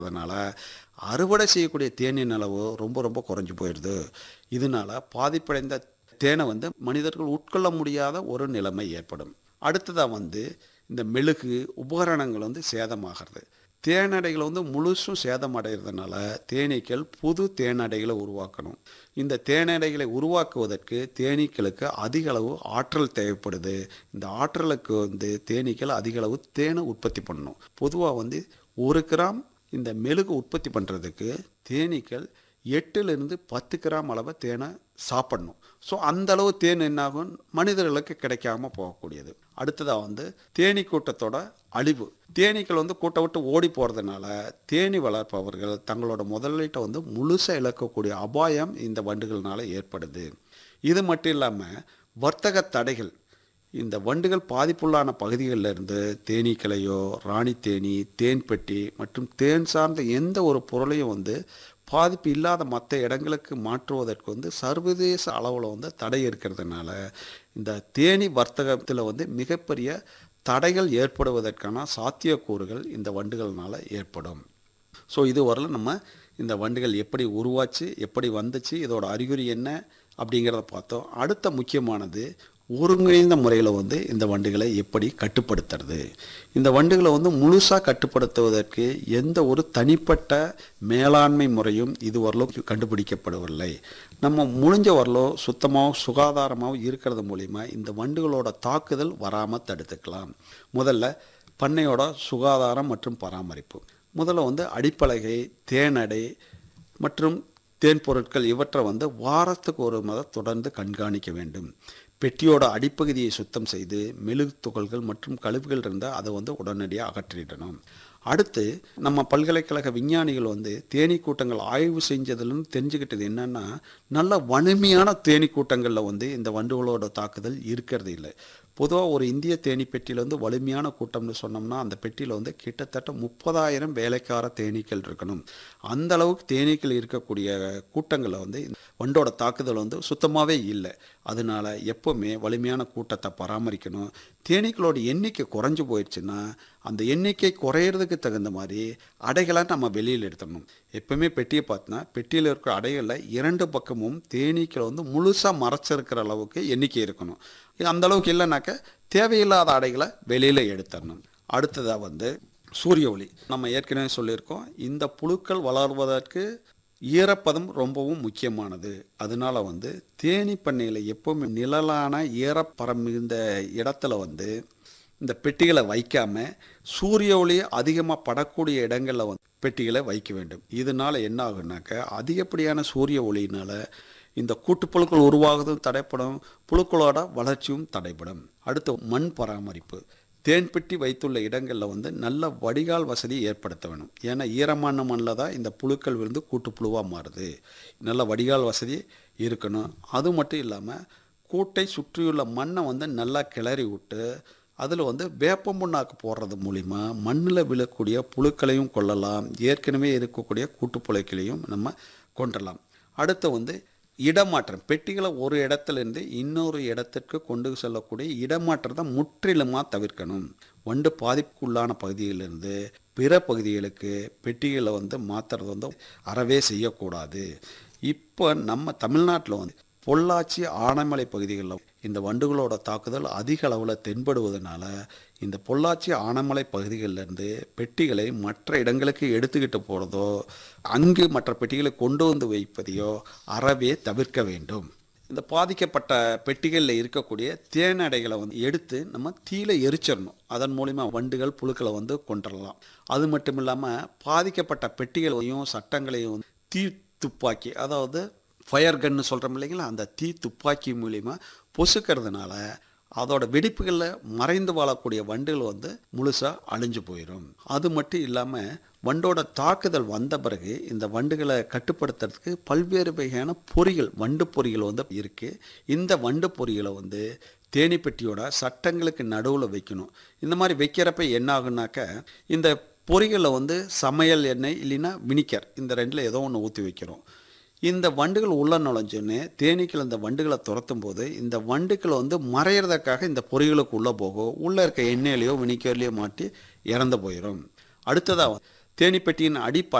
அதனால் அறுவடை செய்யக்கூடிய தேனின் அளவு ரொம்ப ரொம்ப குறைஞ்சி போயிடுது இதனால பாதிப்படைந்த தேனை வந்து மனிதர்கள் உட்கொள்ள முடியாத ஒரு நிலைமை ஏற்படும் அடுத்ததாக வந்து இந்த மெழுகு உபகரணங்கள் வந்து சேதமாகிறது தேனடைகளை வந்து முழுசும் சேதம் அடைகிறதுனால தேனீக்கள் புது தேனடைகளை உருவாக்கணும் இந்த தேனடைகளை உருவாக்குவதற்கு தேனீக்களுக்கு அதிக அளவு ஆற்றல் தேவைப்படுது இந்த ஆற்றலுக்கு வந்து தேனீக்கள் அதிக அளவு தேனை உற்பத்தி பண்ணணும் பொதுவாக வந்து ஒரு கிராம் இந்த மெழுகு உற்பத்தி பண்ணுறதுக்கு தேனீக்கள் எட்டுலேருந்து பத்து கிராம் அளவு தேனை சாப்பிடணும் ஸோ அந்த அளவு தேன் என்னாகும் மனிதர்களுக்கு கிடைக்காம போகக்கூடியது அடுத்ததாக வந்து தேனீ கூட்டத்தோட அழிவு தேனீக்கள் வந்து கூட்டை விட்டு ஓடி போகிறதுனால தேனி வளர்ப்பவர்கள் தங்களோட முதலீட்டை வந்து முழுசாக இழக்கக்கூடிய அபாயம் இந்த வண்டுகள்னால ஏற்படுது இது மட்டும் இல்லாமல் வர்த்தக தடைகள் இந்த வண்டுகள் பாதிப்புள்ளான பகுதிகளில் இருந்து தேனீக்களையோ ராணி தேனி தேன் பெட்டி மற்றும் தேன் சார்ந்த எந்த ஒரு பொருளையும் வந்து பாதிப்பு இல்லாத மற்ற இடங்களுக்கு மாற்றுவதற்கு வந்து சர்வதேச அளவில் வந்து தடை இருக்கிறதுனால இந்த தேனி வர்த்தகத்தில் வந்து மிகப்பெரிய தடைகள் ஏற்படுவதற்கான சாத்தியக்கூறுகள் இந்த வண்டுகள்னால ஏற்படும் ஸோ இது வரல நம்ம இந்த வண்டுகள் எப்படி உருவாச்சு எப்படி வந்துச்சு இதோட அறிகுறி என்ன அப்படிங்கிறத பார்த்தோம் அடுத்த முக்கியமானது ஒருங்கிணைந்த முறையில் வந்து இந்த வண்டுகளை எப்படி கட்டுப்படுத்துறது இந்த வண்டுகளை வந்து முழுசாக கட்டுப்படுத்துவதற்கு எந்த ஒரு தனிப்பட்ட மேலாண்மை முறையும் இதுவரையிலும் கண்டுபிடிக்கப்படவில்லை நம்ம முடிஞ்ச வரலும் சுத்தமாகவும் சுகாதாரமாகவும் இருக்கிறது மூலிமா இந்த வண்டுகளோட தாக்குதல் வராமல் தடுத்துக்கலாம் முதல்ல பண்ணையோட சுகாதாரம் மற்றும் பராமரிப்பு முதல்ல வந்து அடிப்பலகை தேனடை மற்றும் தேன் பொருட்கள் இவற்றை வந்து வாரத்துக்கு ஒரு முறை தொடர்ந்து கண்காணிக்க வேண்டும் பெட்டியோட அடிப்பகுதியை சுத்தம் செய்து மெழுகு துகள்கள் மற்றும் கழிவுகள் இருந்தால் அதை வந்து உடனடியாக அகற்றிடணும் அடுத்து நம்ம பல்கலைக்கழக விஞ்ஞானிகள் வந்து தேனீ கூட்டங்கள் ஆய்வு செஞ்சதுலேருந்து தெரிஞ்சுக்கிட்டது என்னென்னா நல்ல வலிமையான தேனீ கூட்டங்களில் வந்து இந்த வண்டுகளோட தாக்குதல் இருக்கிறது இல்லை பொதுவாக ஒரு இந்திய தேனி பெட்டியில் வந்து வலிமையான கூட்டம்னு சொன்னோம்னா அந்த பெட்டியில் வந்து கிட்டத்தட்ட முப்பதாயிரம் வேலைக்கார தேனீக்கள் இருக்கணும் அந்த அளவுக்கு தேனீக்கள் இருக்கக்கூடிய கூட்டங்களில் வந்து வண்டோட தாக்குதல் வந்து சுத்தமாகவே இல்லை அதனால எப்போவுமே வலிமையான கூட்டத்தை பராமரிக்கணும் தேனீக்களோட எண்ணிக்கை குறைஞ்சு போயிடுச்சுன்னா அந்த எண்ணிக்கை குறையிறதுக்கு தகுந்த மாதிரி அடைகளை நம்ம வெளியில் எடுத்துடணும் எப்பவுமே பெட்டியை பார்த்தோன்னா பெட்டியில் இருக்கிற அடைகளில் இரண்டு பக்கமும் தேனீக்களை வந்து முழுசாக மறைச்சிருக்கிற அளவுக்கு எண்ணிக்கை இருக்கணும் இது அந்த அளவுக்கு இல்லைனாக்க தேவையில்லாத அடைகளை வெளியில் எடுத்துடணும் அடுத்ததாக வந்து சூரிய ஒளி நம்ம ஏற்கனவே சொல்லியிருக்கோம் இந்த புழுக்கள் வளர்வதற்கு ஈரப்பதம் ரொம்பவும் முக்கியமானது அதனால வந்து தேனி பண்ணையில் எப்பவுமே நிழலான ஈரப்பரம் மிகுந்த இடத்துல வந்து இந்த பெட்டிகளை வைக்காம சூரிய ஒளி அதிகமாக படக்கூடிய இடங்களில் வந்து பெட்டிகளை வைக்க வேண்டும் இதனால என்ன ஆகுனாக்க அதிகப்படியான சூரிய ஒளியினால இந்த கூட்டுப்புழுக்கள் உருவாகுவதும் தடைப்படும் புழுக்களோட வளர்ச்சியும் தடைப்படும் அடுத்து மண் பராமரிப்பு தேன் பெட்டி வைத்துள்ள இடங்களில் வந்து நல்ல வடிகால் வசதி ஏற்படுத்த வேணும் ஏன்னா ஈரமான மண்ணில் தான் இந்த புழுக்கள் விழுந்து கூட்டுப்புழுவாக மாறுது நல்ல வடிகால் வசதி இருக்கணும் அது மட்டும் இல்லாமல் கூட்டை சுற்றியுள்ள மண்ணை வந்து நல்லா கிளறி விட்டு அதில் வந்து வேப்ப புண்ணாக்கு போடுறது மூலிமா மண்ணில் விழக்கூடிய புழுக்களையும் கொள்ளலாம் ஏற்கனவே இருக்கக்கூடிய கூட்டுப்புழுக்களையும் நம்ம கொண்டலாம் அடுத்து வந்து இடமாற்றம் பெட்டிகளை ஒரு இடத்துலேருந்து இன்னொரு இடத்திற்கு கொண்டு செல்லக்கூடிய இடமாற்றத்தை முற்றிலுமாக தவிர்க்கணும் வண்டு பாதிப்புக்குள்ளான பகுதியிலிருந்து பிற பகுதிகளுக்கு பெட்டிகளை வந்து மாற்றுறது வந்து அறவே செய்யக்கூடாது இப்போ நம்ம தமிழ்நாட்டில் வந்து பொள்ளாச்சி ஆனைமலை பகுதிகளில் இந்த வண்டுகளோட தாக்குதல் அதிக அளவில் தென்படுவதனால இந்த பொள்ளாச்சி ஆனைமலை பகுதிகளிலிருந்து பெட்டிகளை மற்ற இடங்களுக்கு எடுத்துக்கிட்டு போகிறதோ அங்கு மற்ற பெட்டிகளை கொண்டு வந்து வைப்பதையோ அறவே தவிர்க்க வேண்டும் இந்த பாதிக்கப்பட்ட பெட்டிகளில் இருக்கக்கூடிய தேனடைகளை வந்து எடுத்து நம்ம தீயில எரிச்சிடணும் அதன் மூலிமா வண்டுகள் புழுக்களை வந்து கொண்டுடலாம் அது மட்டும் இல்லாமல் பாதிக்கப்பட்ட பெட்டிகளையும் சட்டங்களையும் வந்து தீ துப்பாக்கி அதாவது ஃபயர் கன்னு சொல்கிறோம் இல்லைங்களா அந்த தீ துப்பாக்கி மூலிமா பொசுக்கிறதுனால அதோட வெடிப்புகளில் மறைந்து வாழக்கூடிய வண்டுகள் வந்து முழுசாக அழிஞ்சு போயிடும் அது மட்டும் இல்லாமல் வண்டோட தாக்குதல் வந்த பிறகு இந்த வண்டுகளை கட்டுப்படுத்துறதுக்கு பல்வேறு வகையான பொறிகள் வண்டு பொறிகள் வந்து இருக்குது இந்த வண்டு பொறிகளை வந்து தேனிப்பெட்டியோட சட்டங்களுக்கு நடுவில் வைக்கணும் இந்த மாதிரி வைக்கிறப்ப என்ன ஆகுனாக்க இந்த பொறிகளில் வந்து சமையல் எண்ணெய் இல்லைன்னா வினிக்கர் இந்த ரெண்டில் ஏதோ ஒன்று ஊற்றி வைக்கிறோம் இந்த வண்டுகள் உள்ள நுழைஞ்சோன்னே தேனீக்கள் இந்த வண்டுகளை துரத்தும் போது இந்த வண்டுக்களை வந்து மறையிறதுக்காக இந்த பொறிகளுக்கு உள்ளே போகும் உள்ளே இருக்க எண்ணெயிலையோ வினிக்கர்லையோ மாட்டி இறந்து போயிடும் அடுத்ததாக தேனீப்பெட்டியின் அடி